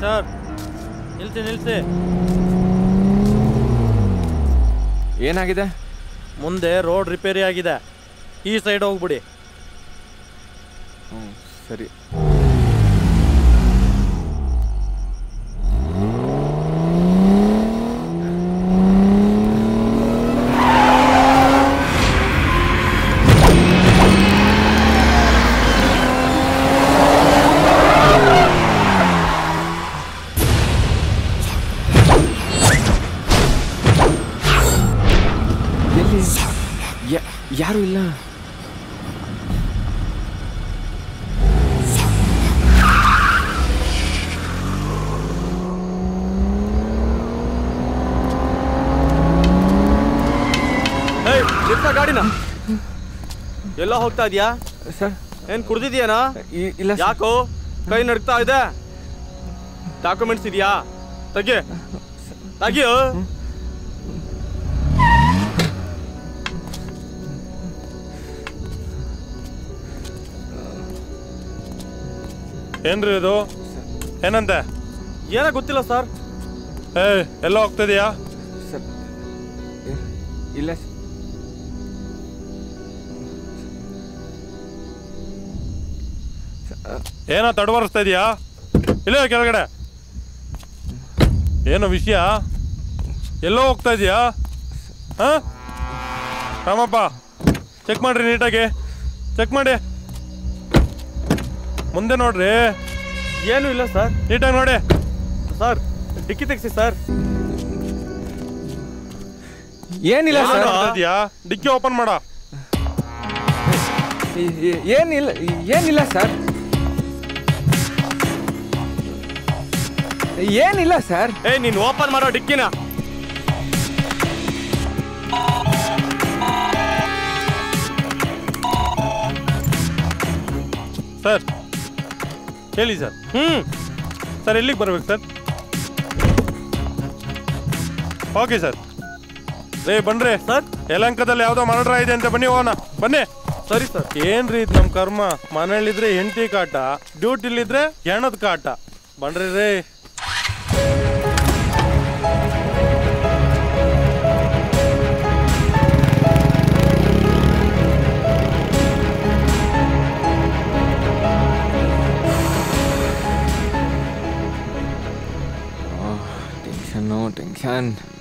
Sir ನಿಲ್ಸಿ ನಿಲ್ಸಿ ಏನಾಗಿದೆ ಮುಂದೆ ರೋಡ್ ರಿಪೇರಿ ಆಗಿದೆ ಈ ಸೈಡ್ ಹೋಗ್ಬಿಡಿ ಹ್ಞೂ ಸರಿ ಎಲ್ಲಿ ಯಾ- ಯಾರು ಇಲ್ಲ ಏಯ್ ನಿಲ್ಸ ಗಾಡಿನ ಎಲ್ಲ ಹೋಗ್ತಾ ಇದೀಯಾ ಸರ್ ಏನ್ ಕುಡ್ದಿದ್ಯಾನಾ ಇ- ಇಲ್ಲ ಸರ್. ಯಾಕೋ ಕೈ ನಡ್ತಾ ಇದೆ ಡಾಕ್ಯುಮೆಂಟ್ಸ್ ಇದೆಯಾ ತೆಗಿ ತೆಗಿಯೋ ಏನ್ರಿ ಇದು ಏನಂತೆ ಏನೋ ಗೊತ್ತಿಲ್ಲ ಸರ್ ಏ ಎಲ್ಲ ಹೋಗ್ತಿದ್ಯಾ ಸರ್ ಇ- ಇಲ್ಲ ಸರ್. ಏನೋ ತಡವರಿಸ್ತಾ ಇದೀಯಾ ಇಲ್ಲ ಕೆಳಗಡೆ ಏನು ವಿಷಯ ಎಲ್ಲೋ ಹೋಗ್ತಾ ಇದೀಯಾ ಹಾ ರಾಮಪ್ಪ ಚೆಕ್ ಮಾಡ್ರಿ ನೀಟಾಗಿ ಚೆಕ್ ಮಾಡಿ ಮುಂದೆ ನೋಡ್ರಿ ಏನು ಇಲ್ಲ ಸರ್ ನೀಟಾಗಿ ನೋಡಿ ಸರ್ ಡಿಕ್ಕಿ ತೆಗ್ಸಿ ಸರ್ ಏನಿಲ್ಲ ಏನೋ ಸರ್ ಮಾಡ್ತಾ ಇದೀಯಾ ಡಿಕ್ಕಿ ಓಪನ್ ಮಾಡ ಇ- ಇ- ಏನಿಲ್ಲ ಏನಿಲ್ಲ ಸರ್ ಏನಿಲ್ಲ ಸರ್ ಏಯ್ ನೀನ್ ಓಪನ್ ಮಾಡೋ ಡಿಕ್ಕಿನ ಸರ್ ಹೇಳಿ ಸರ್ ಹ್ಮ್ ಸರ್ ಎಲ್ಲಿಗೆ ಬರ್ಬೇಕು ಸರ್ ಓಕೆ ಸರ್ ರೇ ಬನ್ರಿ ಸರ್ ಯಲಂಕದಲ್ಲಿ ಯಾವುದೋ ಮರಡ್ರ ಇದೆ ಅಂತ ಬನ್ನಿ ಹೋಗೋಣ ಬನ್ನಿ ಸರಿ ಸರ್ ಏನ್ರಿ ಇದು ನಮ್ಮ ಕರ್ಮ ಮನೇಲಿದ್ರೆ ಹೆಂಡತಿ ಕಾಟ ಡ್ಯೂಟಿಲಿದ್ರೆ ಹೆಣದ ಕಾಟ ಬನ್ರಿ ರೇ ಟೆನ್ಷನ್ನು ಟೆನ್ಷನ್